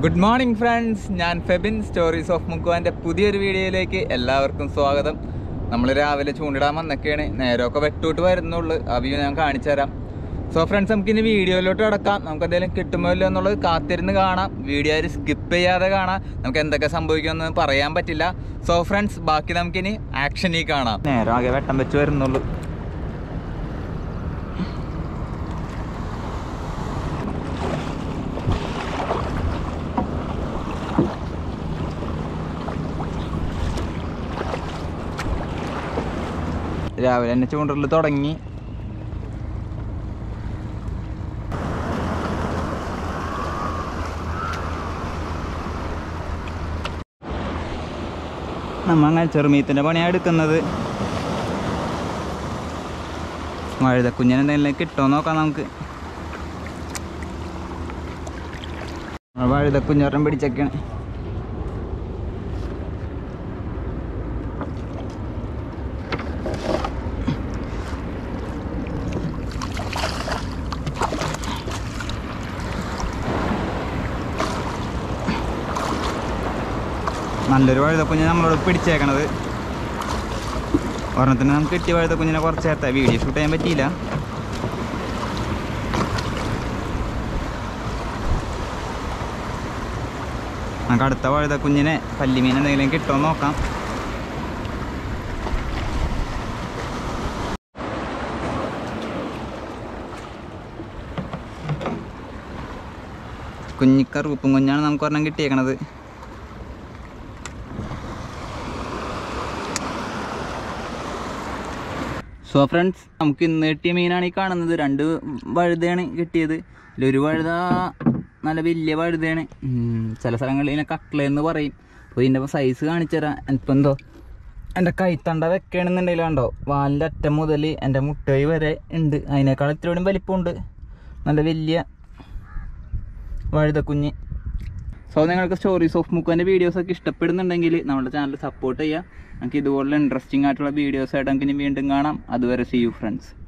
good morning friends ഞാൻ Febin stories of മുക്കുവാൻ്റെ പുതിയൊരു വീഡിയോയിലേക്ക് എല്ലാവർക്കും സ്വാഗതം നമ്മൾ രാവിലെ ചൂണ്ടിടാൻ വന്നൊക്കെയാണ് നേരമൊക്കെ വെട്ടോട്ട് വരുന്നുള്ളൂ ആ വ്യൂ ഞാൻ കാണിച്ചു തരാം സോ ഫ്രണ്ട്സ് നമുക്ക് ഇനി വീഡിയോയിലോട്ട് കിടക്കാം നമുക്ക് എന്തെങ്കിലും കിട്ടുമോ ഇല്ലയോ എന്നുള്ളത് കാത്തിരുന്ന് കാണാം വീഡിയോ ആര് സ്കിപ്പ് ചെയ്യാതെ കാണാം നമുക്ക് എന്തൊക്കെ സംഭവിക്കുമെന്ന് പറയാൻ പറ്റില്ല സോ ഫ്രണ്ട്സ് ബാക്കി നമുക്കിനി ആക്ഷനിൽ കാണാം നേരം ആകെ വെട്ടം വെച്ച് വരുന്നുള്ളൂ രാവിലെ തന്നെ ചൂണ്ടൽ തുടങ്ങി നമ്മ അങ്ങനെ ചെറുമീത്തിൻ്റെ പണിയാണ് എടുക്കുന്നത് വഴുതക്കുഞ്ഞിന് എന്തെങ്കിലും കിട്ടുമോ നോക്കാം നമുക്ക് വഴുതക്കുഞ്ഞൊരെണ്ണം പിടിച്ചൊക്കെയാണ് നല്ലൊരു വഴുതക്കുഞ്ഞ് നമ്മളോട് പിടിച്ചേക്കണത് ഒരെണ്ണത്തിന് നമുക്ക് കിട്ടിയ വഴുതക്കുഞ്ഞിനെ കുറച്ച് നേരത്തെ വീഡിയോ ഷൂട്ട് ചെയ്യാൻ പറ്റിയില്ല നമുക്ക് അടുത്ത വഴുതക്കുഞ്ഞിനെ പല്ലിമീൻ എന്തെങ്കിലും കിട്ടുമോ എന്ന് നോക്കാം കുഞ്ഞിക്കറുപ്പും കുഞ്ഞാണ് നമുക്ക് ഒരെണ്ണം കിട്ടിയേക്കണത് സോ ഫ്രണ്ട്സ് നമുക്ക് ഇന്ന് കിട്ടിയ മീനാണ് ഈ കാണുന്നത് രണ്ട് വഴുതയാണ് കിട്ടിയത് ഇതിലൊരു വഴുത നല്ല വലിയ വഴുതയാണ് ഉം, ചില സ്ഥലങ്ങളിൽ ഇതിനെ കട്ട്ലെന്ന് പറയും അപ്പോൾ ഇതിൻ്റെ സൈസ് കാണിച്ചു തരാം ഇപ്പം എന്തോ എൻ്റെ കൈത്തണ്ട വെക്കണമെന്നുണ്ടെങ്കിൽ കണ്ടോ വാലിൻ്റെ അറ്റം മുതൽ എൻ്റെ മുട്ടൈ വരെ ഉണ്ട് അതിനേക്കാൾ ഇത്തിരി വലിപ്പമുണ്ട് നല്ല വലിയ വഴുതക്കുഞ്ഞ് സോ നിങ്ങൾക്ക് സ്റ്റോറീസ് ഓഫ് മുക്കുവിൻ്റെ വീഡിയോസ് ഒക്കെ ഇഷ്ടപ്പെടുന്നുണ്ടെങ്കിൽ നമ്മുടെ ചാനൽ സപ്പോർട്ട് ചെയ്യുക നമുക്ക് ഇതുപോലുള്ള ഇൻട്രസ്റ്റിംഗ് ആയിട്ടുള്ള വീഡിയോസ് ആയിട്ട് നമുക്ക് ഇനി വീണ്ടും കാണാം അതുവരെ സി യു ഫ്രണ്ട്സ്